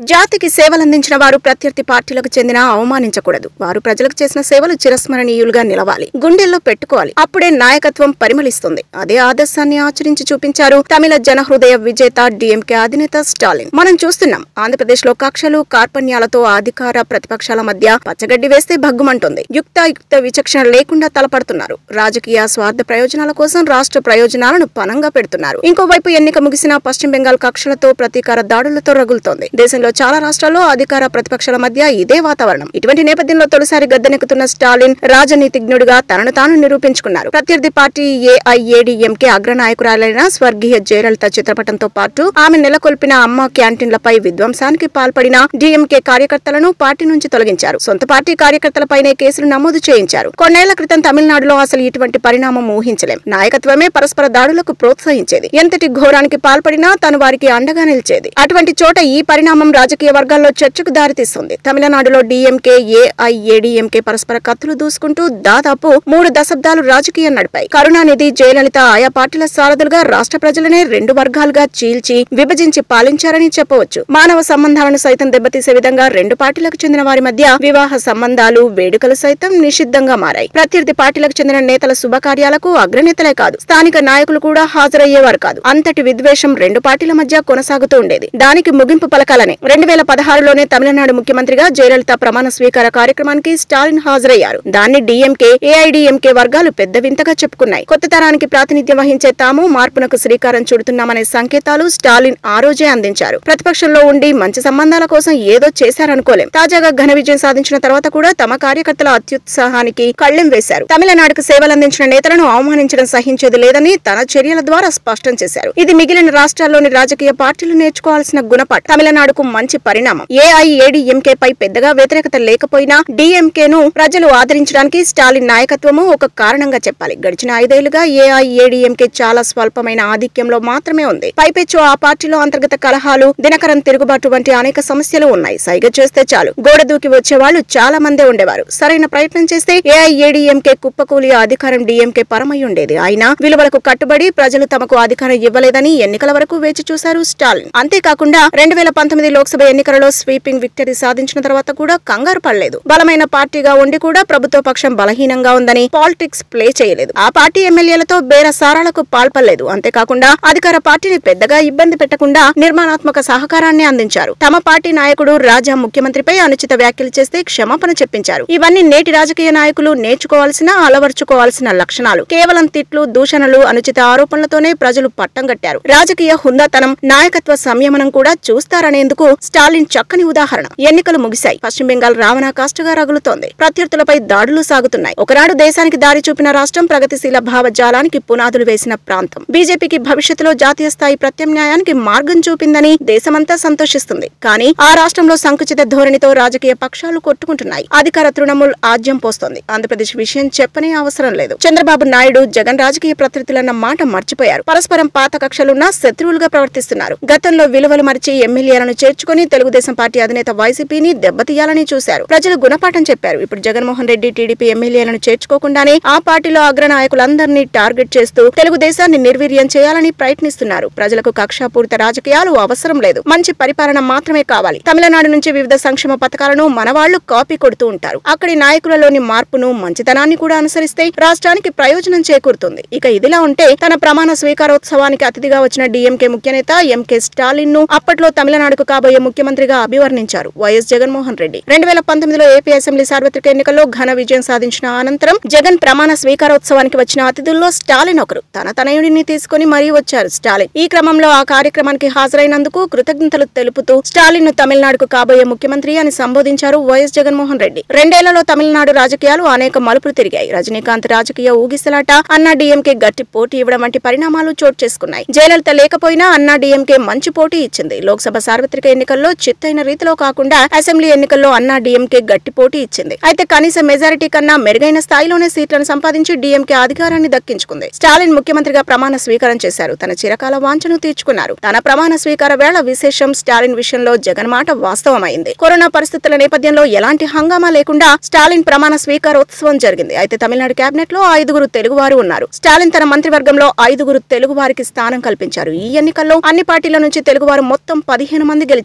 జాతికి సేవలందించిన వారు ప్రత్యర్థి పార్టీలకు చెందిన అవమానించకూడదు వారు ప్రజలకు చేసిన సేవలు చిరస్మరణీయులుగా నిలవాలి గుండెల్లో పెట్టుకోవాలి అప్పుడే నాయకత్వం పరిమళిస్తుంది అదే ఆదర్శాన్ని ఆచరించి చూపించారు తమిళ జనహృదయ విజేత డిఎంకే అధినేత స్టాలిన్ మనం చూస్తున్నాం ఆంధ్రప్రదేశ్ లో కక్షలు కార్పణ్యాలతో అధికార ప్రతిపక్షాల మధ్య పచ్చగడ్డి వేస్తే భగ్గుమంటుంది యుక్తాయుక్త విచక్షణ లేకుండా తలపడుతున్నారు రాజకీయ స్వార్థ ప్రయోజనాల కోసం రాష్ట్ర ప్రయోజనాలను పనంగా పెడుతున్నారు ఇంకోవైపు ఎన్నిక ముగిసిన పశ్చిమ బెంగాల్ కక్షలతో ప్రతీకార దాడులతో రగులుతోంది దేశంలో చాలా రాష్ట్రాల్లో అధికార ప్రతిపక్షాల మధ్య ఇదే వాతావరణం ఇటువంటి నేపథ్యంలో తొలిసారి గద్దెనెక్కుతున్న స్టాలిన్ రాజనీతిజ్ఞుడిగా తనను తాను నిరూపించుకున్నారు ప్రత్యర్థి పార్టీ ఏఐఏడీఎంకే అగ్రనాయకురాలైన స్వర్గీయ జయలలిత చిత్రపటంతో పాటు ఆమె నెలకొల్పిన అమ్మ క్యాంటీన్లపై విధ్వంసానికి పాల్పడిన డీఎంకే కార్యకర్తలను పార్టీ నుంచి తొలగించారు సొంత పార్టీ కార్యకర్తలపైనే కేసులు నమోదు చేయించారు కొన్నేళ్ల క్రితం తమిళనాడులో అసలు ఇటువంటి పరిణామం ఊహించలేం నాయకత్వమే పరస్పర దాడులకు ప్రోత్సహించేది ఎంతటి ఘోరానికి పాల్పడినా తను వారికి అండగా నిలిచేది అటువంటి చోట ఈ పరిణామం రాజకీయ వర్గాల్లో చర్చకు దారితీస్తుంది తమిళనాడులో డీఎంకే ఏఐఏడీఎంకే పరస్పర కత్తులు దూసుకుంటూ దాదాపు మూడు దశాబ్దాలు రాజకీయం నడిపాయి కరుణానిధి జయలలిత ఆయా పార్టీల సారథులుగా రాష్ట్ర ప్రజలనే రెండు వర్గాలుగా చీల్చి విభజించి పాలించారని చెప్పవచ్చు మానవ సంబంధాలను సైతం దెబ్బతీసే విధంగా రెండు పార్టీలకు చెందిన వారి మధ్య వివాహ సంబంధాలు వేడుకలు సైతం నిషిద్ధంగా మారాయి ప్రత్యర్థి పార్టీలకు చెందిన నేతల శుభకార్యాలకు అగ్రనేతలే కాదు స్థానిక నాయకులు కూడా హాజరయ్యేవారు కాదు అంతటి విద్వేషం రెండు పార్టీల మధ్య కొనసాగుతూ ఉండేది దానికి ముగింపు పలకాలని రెండు వేల పదహారులోనే తమిళనాడు ముఖ్యమంత్రిగా జయలలిత ప్రమాణ స్వీకార కార్యక్రమానికి స్టాలిన్ హాజరయ్యారు దాన్ని డీఎంకే ఏఐడీఎంకే వర్గాలు పెద్ద వింతగా చెప్పుకున్నాయి కొత్త తరానికి ప్రాతినిధ్యం వహించే తాము మార్పునకు శ్రీకారం చుడుతున్నామనే సంకేతాలు స్టాలిన్ ఆ రోజే అందించారు ప్రతిపక్షంలో ఉండి మంచి సంబంధాల కోసం ఏదో చేశారనుకోలేం తాజాగా ఘన విజయం సాధించిన తర్వాత కూడా తమ కార్యకర్తల అత్యుత్సాహానికి కళ్ళెం వేశారు తమిళనాడుకు సేవలందించిన నేతలను అవమానించడం సహించేది లేదని తన చర్యల ద్వారా స్పష్టం చేశారు ఇది మిగిలిన రాష్ట్రాల్లోని రాజకీయ పార్టీలు నేర్చుకోవాల్సిన గుణపాఠం తమిళనాడుకు మంచి పరిణామం ఏఐఏడీఎంకే పై పెద్దగా వ్యతిరేకత లేకపోయినా డీఎంకే ను ప్రజలు ఆదరించడానికి స్టాలిన్ నాయకత్వము ఒక కారణంగా చెప్పాలి గడిచిన ఐదేళ్లుగా ఏఐఏడీఎంకే చాలా స్వల్పమైన ఆధిక్యంలో మాత్రమే ఉంది పైపెచ్చు ఆ పార్టీలో అంతర్గత కలహాలు దినకరం తిరుగుబాటు వంటి అనేక సమస్యలు ఉన్నాయి సైగ చేస్తే చాలు గోడ దూకి వచ్చే వాళ్ళు చాలా మందే ఉండేవారు సరైన ప్రయత్నం చేస్తే ఏఐఏడీఎంకే కుప్పకూలి అధికారం డీఎంకే పరమై ఉండేది అయినా విలువలకు కట్టుబడి ప్రజలు తమకు అధికారం ఇవ్వలేదని ఎన్నికల వరకు వేచి చూశారు స్టాలిన్ అంతేకాకుండా రెండు వేల పంతొమ్మిది లోక్సభ ఎన్నికలలో స్వీపింగ్ విక్టరీ సాధించిన తర్వాత కూడా కంగారు పడలేదు బలమైన పార్టీగా ఉండి కూడా ప్రభుత్వ పక్షం బలహీనంగా ఉందని పాలిటిక్స్ ప్లే చేయలేదు ఆ పార్టీ ఎమ్మెల్యేలతో బేరసారాలకు పాల్పడలేదు అంతేకాకుండా అధికార పార్టీని పెద్దగా ఇబ్బంది పెట్టకుండా నిర్మాణాత్మక సహకారాన్ని అందించారు తమ పార్టీ నాయకుడు రాజా ముఖ్యమంత్రిపై అనుచిత వ్యాఖ్యలు చేస్తే క్షమాపణ చెప్పించారు ఇవన్నీ నేటి రాజకీయ నాయకులు నేర్చుకోవాల్సిన అలవర్చుకోవాల్సిన లక్షణాలు కేవలం తిట్లు దూషణలు అనుచిత ఆరోపణలతోనే ప్రజలు పట్టం కట్టారు రాజకీయ హుందాతనం నాయకత్వ సంయమనం కూడా చూస్తారనేందుకు స్టాలిన్ చక్కని ఉదాహరణ ఎన్నికలు ముగిశాయి పశ్చిమ బెంగాల్ రావణ కాష్టగా రగులుతోంది ప్రత్యర్థులపై దాడులు సాగుతున్నాయి ఒకనాడు దేశానికి దారి చూపిన రాష్ట్రం ప్రగతిశీల భావజాలానికి పునాదులు వేసిన ప్రాంతం బీజేపీకి భవిష్యత్తులో జాతీయ స్థాయి ప్రత్యామ్నాయానికి మార్గం చూపిందని దేశమంతా సంతోషిస్తుంది కానీ ఆ రాష్ట్రంలో సంకుచిత ధోరణితో రాజకీయ పక్షాలు కొట్టుకుంటున్నాయి అధికార తృణమూల్ ఆజ్యం పోస్తోంది ఆంధ్రప్రదేశ్ విషయం చెప్పనే అవసరం లేదు చంద్రబాబు నాయుడు జగన్ రాజకీయ ప్రత్యర్థులన్న మాట మర్చిపోయారు పరస్పరం పాత కక్షలున్న శత్రువులుగా ప్రవర్తిస్తున్నారు గతంలో విలువలు మరిచి ఎమ్మెల్యేలను చేర్చుకుని తెలుగుదేశం పార్టీ అధినేత వైసీపీని దెబ్బతీయాలని చూశారు ప్రజలు గుణపాఠం చెప్పారు ఇప్పుడు జగన్మోహన్ రెడ్డి టీడీపీ ఎమ్మెల్యేలను చేర్చుకోకుండానే ఆ పార్టీలో అగ్రనాయకులందరినీ టార్గెట్ చేస్తూ తెలుగుదేశాన్ని నిర్వీర్యం చేయాలని ప్రయత్నిస్తున్నారు ప్రజలకు కక్షాపూరిత రాజకీయాలు అవసరం లేదు మంచి పరిపాలన మాత్రమే కావాలి తమిళనాడు నుంచి వివిధ సంక్షేమ పథకాలను మనవాళ్లు కాపీ కొడుతూ ఉంటారు అక్కడి నాయకులలోని మార్పును మంచితనాన్ని కూడా అనుసరిస్తే రాష్ట్రానికి ప్రయోజనం చేకూరుతుంది ఇక ఇదిలా ఉంటే తన ప్రమాణ స్వీకారోత్సవానికి అతిథిగా వచ్చిన డీఎంకే ముఖ్యనేత ఎంకే స్టాలిన్ ను అప్పట్లో తమిళనాడుకు కాబోయే ముఖ్యమంత్రిగా అభివర్ణించారు వైఎస్ జగన్మోహన్ రెడ్డి రెండు వేల పంతొమ్మిదిలో ఏపీ అసెంబ్లీ సార్వత్రిక ఎన్నికల్లో ఘన విజయం సాధించిన అనంతరం జగన్ ప్రమాణ స్వీకారోత్సవానికి వచ్చిన అతిథుల్లో స్టాలిన్ ఒకరు తన తనయుడిని తీసుకుని మరీ వచ్చారు స్టాలిన్ ఈ క్రమంలో ఆ కార్యక్రమానికి హాజరైనందుకు కృతజ్ఞతలు తెలుపుతూ స్టాలిన్ ను తమిళనాడుకు కాబోయే ముఖ్యమంత్రి అని సంబోధించారు వైఎస్ జగన్మోహన్ రెడ్డి రెండేళ్లలో తమిళనాడు రాజకీయాలు అనేక మలుపులు తిరిగాయి రజనీకాంత్ రాజకీయ ఊగిసలాట అన్నా డీఎంకే గట్టి పోటీ ఇవ్వడం వంటి పరిణామాలు చోటు చేసుకున్నాయి జయలలిత లేకపోయినా అన్నా డీఎంకే మంచి పోటీ ఇచ్చింది లోక్సభ సార్వత్రిక ఎన్నికల్లో చిత్తైన రీతిలో కాకుండా అసెంబ్లీ ఎన్నికల్లో అన్నా డీఎంకే గట్టి పోటీ ఇచ్చింది అయితే కనీస మెజారిటీ కన్నా మెరుగైన స్థాయిలోనే సీట్లను సంపాదించి డీఎంకే అధికారాన్ని దక్కించుకుంది స్టాలిన్ ముఖ్యమంత్రిగా ప్రమాణ స్వీకారం చేశారు తన చిరకాల వాంఛను తీర్చుకున్నారు తన ప్రమాణ స్వీకార వేళ విశేషం స్టాలిన్ విషయంలో జగన్ మాట వాస్తవమైంది కరోనా పరిస్థితుల నేపథ్యంలో ఎలాంటి హంగామా లేకుండా స్టాలిన్ ప్రమాణ స్వీకారోత్సవం జరిగింది అయితే తమిళనాడు కేబినెట్ లో ఐదుగురు తెలుగువారు ఉన్నారు స్టాలిన్ తన మంత్రివర్గంలో ఐదుగురు తెలుగు వారికి స్థానం కల్పించారు ఈ ఎన్నికల్లో అన్ని పార్టీల నుంచి తెలుగువారు మొత్తం పదిహేను మంది గెలిచారు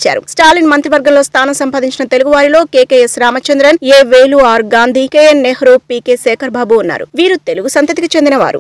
ఇచ్చారు స్టాలిన్ మంత్రివర్గంలో స్థానం సంపాదించిన తెలుగు వారిలో KKS Ramachandran A Velu R Gandhi KN Nehru PK Sekhar Babu ఉన్నారు వీరు తెలుగు సంతతికి చెందిన వారు